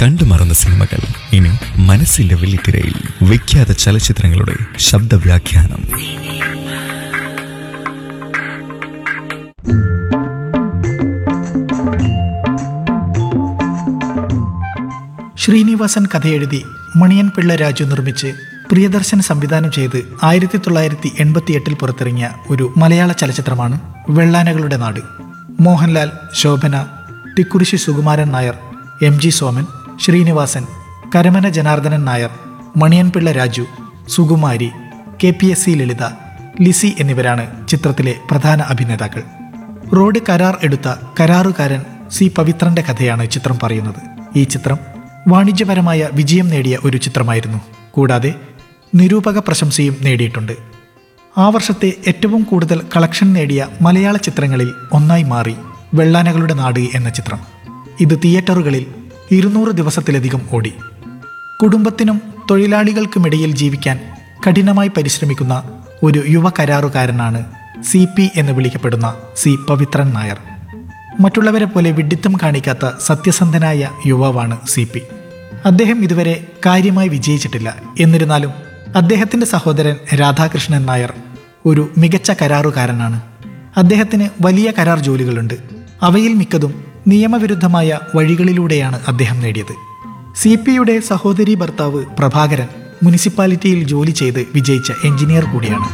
കണ്ടു മറന്ന സിനിമകൾ ഇനി മനസ്സിന്റെ വെള്ളിത്തിരയിൽ വിഖ്യാത ചലച്ചിത്രങ്ങളുടെ ശബ്ദവ്യാഖ്യാനം ശ്രീനിവാസൻ കഥയെഴുതി മണിയൻ പിള്ള രാജു നിർമ്മിച്ച് പ്രിയദർശൻ സംവിധാനം ചെയ്ത് ആയിരത്തി തൊള്ളായിരത്തി എൺപത്തിയെട്ടിൽ പുറത്തിറങ്ങിയ ഒരു മലയാള ചലച്ചിത്രമാണ് വെള്ളാനകളുടെ നാട് Mohanlal Shobana Thikkurissy Sukumaran Nair M G Soman Sreenivasan Karamana Janardhanan Nair Maniyan Pillai Raju Sukumari K P S C Lalitha Lissy എന്നിവരാണ് ചിത്രത്തിലെ പ്രധാന അഭിനേതാക്കൾ റോഡ് കരാർ എടുത്ത കരാറുകാരൻ സി പവിത്രന്റെ കഥയാണ് ചിത്രം പറയുന്നത് ഈ ചിത്രം വാണിജ്യപരമായ വിജയം നേടിയ ഒരു ചിത്രമായിരുന്നു കൂടാതെ നിരൂപക പ്രശംസയും നേടിയിട്ടുണ്ട് ആ വർഷത്തെ ഏറ്റവും കൂടുതൽ കളക്ഷൻ നേടിയ മലയാള ചിത്രങ്ങളിൽ ഒന്നായി മാറി വെള്ളാനകളുടെ നാട് എന്ന ചിത്രം ഇത് തിയേറ്ററുകളിൽ ഇരുന്നൂറ് ദിവസത്തിലധികം ഓടി കുടുംബത്തിനും തൊഴിലാളികൾക്കുമിടയിൽ ജീവിക്കാൻ കഠിനമായി പരിശ്രമിക്കുന്ന ഒരു യുവ കരാറുകാരനാണ് സി പി എന്ന് വിളിക്കപ്പെടുന്ന സി പവിത്രൻ നായർ മറ്റുള്ളവരെ പോലെ വിഡിത്തം കാണിക്കാത്ത സത്യസന്ധനായ യുവാവാണ് സി പി അദ്ദേഹം ഇതുവരെ കാര്യമായി വിജയിച്ചിട്ടില്ല എന്നിരുന്നാലും അദ്ദേഹത്തിന്റെ സഹോദരൻ രാധാകൃഷ്ണൻ നായർ ഒരു മികച്ച കരാറുകാരനാണ് അദ്ദേഹത്തിന് വലിയ കരാർ ജോലികളുണ്ട് അവയിൽ മിക്കതും നിയമവിരുദ്ധമായ വഴികളിലൂടെയാണ് അദ്ദേഹം നേടിയത് സി പിയുടെ സഹോദരി ഭർത്താവ് പ്രഭാകരൻ മുനിസിപ്പാലിറ്റിയിൽ ജോലി ചെയ്ത് വിജയിച്ച എഞ്ചിനീയർ കൂടിയാണ്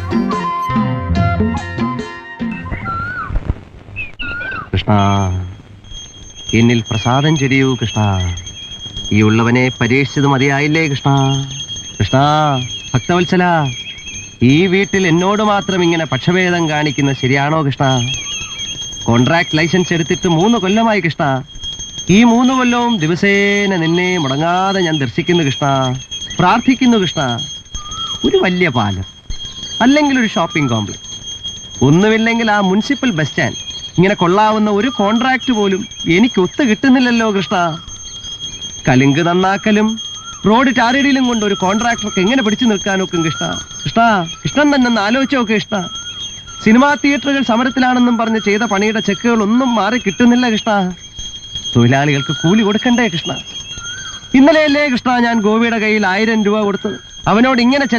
കൃഷ്ണ എന്നിൽ പ്രസാദം ചൊരിയൂ കൃഷ്ണ ഈ ഉള്ളവനെ പരീക്ഷിച്ചത് മതിയായില്ലേ കൃഷ്ണ കൃഷ്ണ ഭക്തവത്സല ഈ വീട്ടിൽ എന്നോട് മാത്രം ഇങ്ങനെ പക്ഷഭേദം കാണിക്കുന്ന ശരിയാണോ കൃഷ്ണ കോൺട്രാക്ട് ലൈസൻസ് എടുത്തിട്ട് മൂന്ന് കൊല്ലമായി കൃഷ്ണ ഈ മൂന്ന് കൊല്ലവും ദിവസേന നിന്നെ മുടങ്ങാതെ ഞാൻ ദർശിക്കുന്നു കൃഷ്ണ പ്രാർത്ഥിക്കുന്നു കൃഷ്ണ ഒരു വലിയ പാലം അല്ലെങ്കിൽ ഒരു ഷോപ്പിംഗ് കോംപ്ലക്സ് ഒന്നുമില്ലെങ്കിൽ ആ മുനിസിപ്പൽ ബസ് സ്റ്റാൻഡ് ഇങ്ങനെ കൊള്ളാവുന്ന ഒരു കോൺട്രാക്ട് പോലും എനിക്ക് ഒത്തു കിട്ടുന്നില്ലല്ലോ കൃഷ്ണ കലുങ്ക് നന്നാക്കലും റോഡ് ടാറിടിയിലും കൊണ്ട് ഒരു കോൺട്രാക്ടർക്ക് എങ്ങനെ പിടിച്ചു നിൽക്കാൻ നോക്കും കൃഷ്ണ കൃഷ്ണ കൃഷ്ണൻ തന്നെ ഒന്ന് ആലോചിച്ച് നോക്ക് കൃഷ്ണ സിനിമാ തിയേറ്ററുകൾ സമരത്തിലാണെന്നും പറഞ്ഞ് ചെയ്ത പണിയുടെ ചെക്കുകൾ ഒന്നും മാറി കിട്ടുന്നില്ല കൃഷ്ണ തൊഴിലാളികൾക്ക് കൂലി കൊടുക്കണ്ടേ കൃഷ്ണ ഇന്നലെയല്ലേ കൃഷ്ണ ഞാൻ ഗോപിയുടെ കയ്യിൽ ആയിരം രൂപ കൊടുത്തത് അവനോട് ഇങ്ങനെ ചില